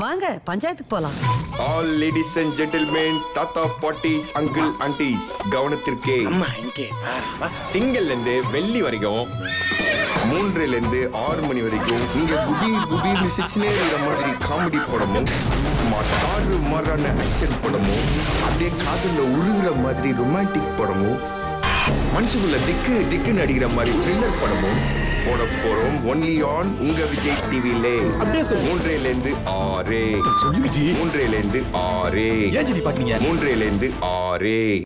வாங்க பஞ்சாயத்துக்கு போலாம் ஆல் லேடிஸ் அண்ட் ஜென்டில்மேன் தாத்தா பாட்டிஸ் அங்கிள் ஆண்டிஸ் கவனத்திற்கே அம்மா இங்கே வா, வா. திங்கள்ல இருந்து வெள்ளி வரைக்கும் மூன்றுல இருந்து ஆறு மணி வரைக்கும் நீங்க குபீர் குபீர்னு சிக்ஸ்னே இருக்கிற மாதிரி காமெடி படமும் சும்மா தாறு மாறான ஆக்ஷன் படமும் அப்படியே காதுல உருகுற மாதிரி ரொமான்டிக் படமும் மனசுக்குள்ள திக்கு திக்கு நடிக்கிற மாதிரி த்ரில்லர் படமும் போட போறோம் ஒன்லி ஆன் உங்க விஜய் டிவிலே அப்படியே சொல்லு. மூன்றையில இருந்து ஆறு சொல்லு விஜி மூன்றையில இருந்து ஆறு ஏன் ஜி பாட்டீங்க மூன்றையில இருந்து ஆறு